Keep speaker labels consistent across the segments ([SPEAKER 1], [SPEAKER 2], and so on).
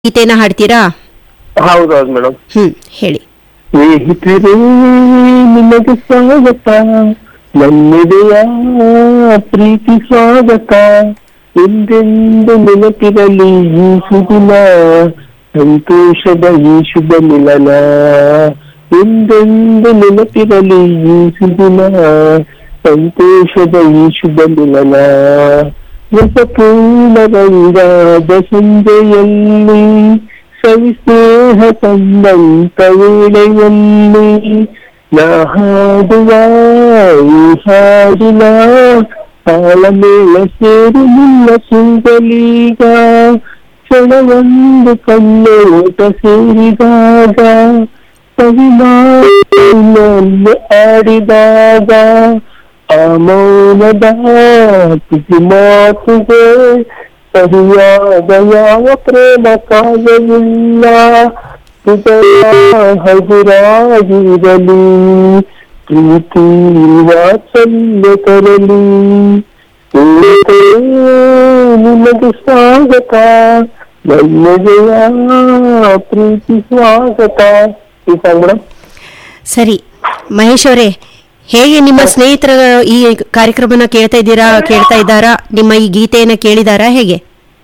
[SPEAKER 1] ಗೀತೆನ ಹಾಡ್ತೀರಾ
[SPEAKER 2] ಹೌದೌದು ಮೇಡಮ್
[SPEAKER 1] ಹ್ಮ್ ಹೇಳಿ
[SPEAKER 2] ಸ್ನೇಹಿತರೇ ನಿಮಗೆ ಸ್ವಾಗತ ನನ್ನೆದೆಯ ಪ್ರೀತಿ ಸ್ವಾಗತ ಎಂದೆಂದು ನೆನಪಿರಲಿ ಈ ಸುದಿನ ಸಂತೋಷದ ಈ ಶುಭ ಮಿಲನ ಎಂದೆಂದು ನೆನಪಿರಲಿ ಈ ಸುದಿನ ಸಂತೋಷದ ಈ ಶುಭ ಮಿಲನ ರಸಪೂರ್ಣರಂಗಾದ ಸಂಜೆಯಲ್ಲಿ ಸವಿಸ್ನೇಹ ಸಂಬಂಧ ವೇಳೆಯಲ್ಲಿ ನಾ ಹಾಡುವ ಈ ಹಾಡಿನ ತಾಳಮೇಳ ಸೇರಿ ನಿನ್ನ ಸಿಂಗಲೀಗ ಕ್ಷಣವೊಂದು ಕಣ್ಣೋಟ ಸೇರಿದಾಗ ಸವಿಮಾನು ಆಡಿದಾಗ ಆ ಮೌನದ ತುಟಿ ಮಾತುಗೆ ಸರಿಯಾದ ಯಾವ ಪ್ರೇಮ ಕಾಯವಿಲ್ಲ ಹೃದಯ ಹಗುರಾಗಿರಲಿ ಪ್ರೀತಿ ವಾತ್ಸಲ್ಯ ತರಲಿ ಸ್ನೇಹಿತೇ, ನಿಮಗೆ ಸ್ವಾಗತ ನನ್ನೆದೆಯ ಪ್ರೀತಿ ಸ್ವಾಗತ ಈ ಸಾಂಗ್ ಮೇಡಮ್
[SPEAKER 1] ಸರಿ ಮಹೇಶ್ ಅವರೇ ಹೇಗೆ ನಿಮ್ಮ ಸ್ನೇಹಿತರ ಈ ಕಾರ್ಯಕ್ರಮನ ಕೇಳ್ತಾ ಇದ್ದೀರಾ ಕೇಳ್ತಾ ಇದ್ದಾರಾ ನಿಮ್ಮ ಈ ಗೀತೆಯನ್ನ ಕೇಳಿದಾರಾ ಹೇಗೆ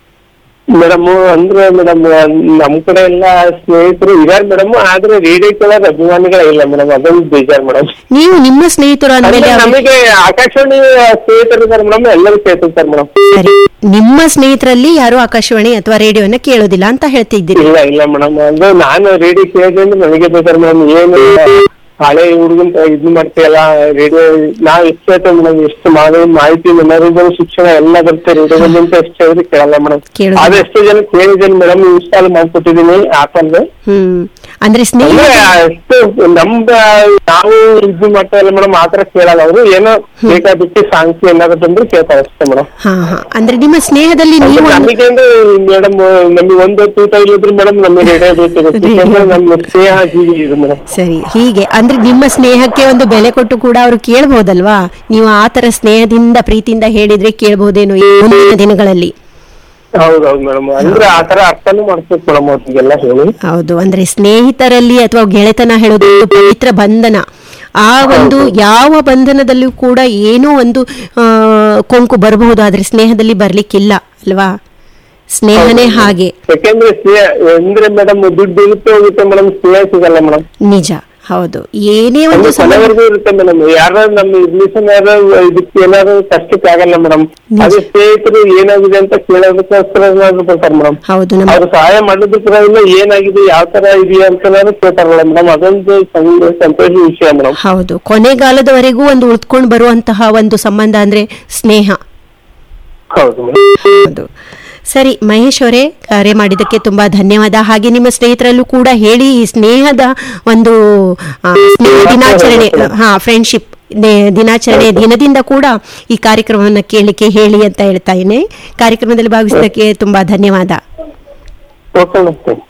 [SPEAKER 2] ಮೇಡಮ್ ಅಂದ್ರೆ ಮೇಡಮ್ ನಮ್ ಕಡೆ ಎಲ್ಲ ಸ್ನೇಹಿತರು ಇದಾರೆ ಮೇಡಮ್ ಆದ್ರೆ ರೇಡಿಯೋ ಕೇಳೋರ್ ಅಭಿಮಾನಿಗಳ ಇಲ್ಲ ಮೇಡಮ್ ಅದೊಂದು ಬೇಜಾರ್ ಮೇಡಮ್
[SPEAKER 1] ನೀವು ನಿಮ್ಮ ಸ್ನೇಹಿತರು ಅಂದ್ಮೇಲೆ ಅವ್ರು-
[SPEAKER 2] ನಮಗೆ ಆಕಾಶವಾಣಿ ಸ್ನೇಹಿತರು ಇದಾರೆ ಮೇಡಮ್ ಎಲ್ಲರೂ ಕೇಳ್ತಿರ್ತಾರೆ ಮೇಡಮ್
[SPEAKER 1] ಸರಿ ನಿಮ್ಮ ಸ್ನೇಹಿತರಲ್ಲಿ ಯಾರು ಆಕಾಶವಾಣಿ ಅಥವಾ ರೇಡಿಯೋನ ಕೇಳೋದಿಲ್ಲ ಅಂತ ಹೇಳ್ತಿದ್ದೀರಿ
[SPEAKER 2] ಇಲ್ಲ ಇಲ್ಲ ಮೇಡಮ್ ಅಂದ್ರೆ ನಾನು ರೇಡಿಯೋ ಕೇಳಿದ್ರೆ ಅಂದ್ರೆ ನನಗೆ ಬೇಜಾರ್ ಮೇಡಮ್ ಏನು ಹಳೆ ಹುಡುಗನ್ ಇದು ಮಾಡ್ತೀಯಲ್ಲ ರೇಡಿಯೋ ನಾವ್ ಎಷ್ಟು ಕೇಳ್ತೇವೆ ಮೇಡಮ್ ಎಷ್ಟು ಮಾಡಿ ಮಾಹಿತಿ ಮನೋರಂಜನೆ ಶಿಕ್ಷಣ ಎಲ್ಲ ಬರುತ್ತೆ ರೇಡಿಯೋದಲ್ಲಿ ಅಂತ ಎಷ್ಟು ಹೇಳಿದ್ರೆ ಕೇಳಲ್ಲ ಮೇಡಮ್
[SPEAKER 1] ಕೇಳೋದಿಲ್ಲ.
[SPEAKER 2] ಆದ್ರೆ ಎಷ್ಟೋ ಜನ ಕೇಳಿದ್ದೀನಿ ಮೇಡಮ್ ಇನ್ಸ್ಟಾಲ್ ಮಾಡ್ಕೊಟ್ಟಿದ್ದೀನಿ ಆಪ್ ಅಲ್ಲಿ
[SPEAKER 1] ಹ್ಮ್ ಅಂದ್ರೆ ಸ್ನೇಹ
[SPEAKER 2] ಅಂದ್ರೆ ಅಷ್ಟು ನಮ್ದ ನಾವು ಇದು ಮಾಡ್ತಾ ಇಲ್ಲ ಮೇಡಮ್ ಆತರ ಕೇಳಲ್ಲ ಅವರು ಏನೋ ಬೇಕಾದಕ್ಕೆ ಸಾಂಗ್ಸ್ ಏನಾದ್ರು ಬಂದ್ರೆ ಕೇಳ್ತಾರೆ ಅಷ್ಟೇ ಮೇಡಮ್
[SPEAKER 1] ಹಾ ಹಾ ಅಂದ್ರೆ ನಿಮ್ಮ ಸ್ನೇಹದಲ್ಲಿ ನೀವು ಒಂದು-
[SPEAKER 2] ನಮಗೆ ಅಂದ್ರೆ ಮೇಡಮ್ ನಮಗೆ ಒಂದು ತೂತ ಇಲ್ಲಿದ್ರು ಮೇಡಮ್ ನಮಗೆ ರೇಡಿಯೋ ಬೇಕು ಯಾಕಂದ್ರೆ ನಮ್ಮ ಸ್ನೇಹ ಹೀಗೆ ಇದೆ ಮೇಡಮ್
[SPEAKER 1] ಸರಿ ಹೀಗೆ ಅಂದ್ರೆ ನಿಮ್ಮ ಸ್ನೇಹಕ್ಕೆ ಒಂದು ಬೆಲೆ ಕೊಟ್ಟು ಕೂಡ ಅವರು ಕೇಳ್ಬೋದಲ್ವಾ ನೀವು ಆ ತರ ಸ್ನೇಹದಿಂದ ಪ್ರೀತಿಯಿಂದ ಹೇಳಿದ್ರೆ ಕೇಳ್ಬೋದೇನೋ ಈ ಮುಂದಿನ ದಿನಗಳಲ್ಲಿ
[SPEAKER 2] ಹೌದೌದು ಮೇಡಮ್ ಅಂದ್ರೆ ಆತರ ಅರ್ಥನೂ ಮಾಡ್ಬೇಕು ಮೇಡಮ್ ಅವ್ರಿಗೆಲ್ಲ ಹೇಳಿ
[SPEAKER 1] ಹೌದು ಅಂದ್ರೆ ಸ್ನೇಹಿತರಲ್ಲಿ ಅಥವಾ ಗೆಳೆತನ ಹೇಳೋದು ಒಂದು ಪವಿತ್ರ ಬಂಧನ ಆ ಒಂದು ಯಾವ ಬಂಧನದಲ್ಲೂ ಕೂಡ ಏನೋ ಒಂದು ಆ, ಕೊಂಕು ಬರಬಹುದು ಆದ್ರೆ ಸ್ನೇಹದಲ್ಲಿ ಬರ್ಲಿಕ್ಕಿಲ್ಲ ಅಲ್ವಾ ಸ್ನೇಹನೇ ಹಾಗೆ
[SPEAKER 2] ಯಾಕೆಂದ್ರೆ ಸ್ನೇಹ ಅಂದ್ರೆ ಮೇಡಮ್ ದುಡ್ಡು ಇರುತ್ತೆ ಹೋಗುತ್ತೆ ಮೇಡಮ್ ಸ್ನೇಹ ಸಿಗಲ್ಲ ಮೇಡಮ್
[SPEAKER 1] ನಿಜ ಹೌದು ಏನೇ ಒಂದು
[SPEAKER 2] ಒಂದು
[SPEAKER 1] ಸಂಬಂಧ
[SPEAKER 2] ಕೊನೆವರೆಗೂ ಇರುತ್ತೆ ಮೇಡಮ್ ಯಾರು ನಮ್ಮ ರಿಲೇಷನ್ ಯಾರು ಇದಕ್ಕೆ ಏನಾದ್ರು ಕಷ್ಟಕ್ಕೆ ಆಗಲ್ಲ ಮೇಡಮ್ ಅದೇ ಸ್ನೇಹಿತರು ಏನಾಗಿದೆ ಅಂತ ಕೇಳೋದಕ್ಕೋಸ್ಕರ ಏನಾದ್ರು ಬರ್ತಾರೆ ಮೇಡಮ್
[SPEAKER 1] ಹೌದು ನಮ್ಮ
[SPEAKER 2] ಅವ್ರು ಸಹಾಯ ಮಾಡೋದಕ್ಕೆ ಇಲ್ಲ ಏನಾಗಿದೆ ಯಾವ ತರ ಇದೆಯಾ ಅಂತ ಕೇಳ್ತಾರಲ್ಲ ಮೇಡಮ್ ಅದೊಂದು ಸಂಗ- ಸಂತೋಷ ವಿಷಯ ಮೇಡಮ್
[SPEAKER 1] ಹೌದು ಕೊನೆಗಾಲದವರೆಗೂ ಒಂದು ಉಳ್ಕೊಂಡು ಬರುವಂತಹ ಒಂದು ಸಂಬಂಧ ಅಂದ್ರೆ ಸ್ನೇಹ
[SPEAKER 2] ಹೌದು ಮೇಡಮ್
[SPEAKER 1] ಹೌದು ಸರಿ ಮಹೇಶ್ ಅವರೇ ಕರೆ ಮಾಡಿದ್ದಕ್ಕೆ ತುಂಬಾ ಧನ್ಯವಾದ ಹಾಗೆ ನಿಮ್ಮ ಸ್ನೇಹಿತರಲ್ಲೂ ಕೂಡ ಹೇಳಿ ಈ ಸ್ನೇಹದ ಒಂದು ಆ, ಸ್ನೇಹ ದಿನಾಚರಣೆ ಹಾ ಫ್ರೆಂಡ್ಶಿಪ್ ದಿನಾಚರಣೆ ದಿನದಿಂದ ಕೂಡ ಈ ಕಾರ್ಯಕ್ರಮವನ್ನು ಕೇಳಲಿಕ್ಕೆ ಹೇಳಿ ಅಂತ ಹೇಳ್ತಾ ಇದ್ದೇನೆ ಕಾರ್ಯಕ್ರಮದಲ್ಲಿ ಭಾಗವಹಿಸಿದ್ದಕ್ಕೆ ತುಂಬಾ ಧನ್ಯವಾದ
[SPEAKER 2] ಓಕೆ ಮೇಡಮ್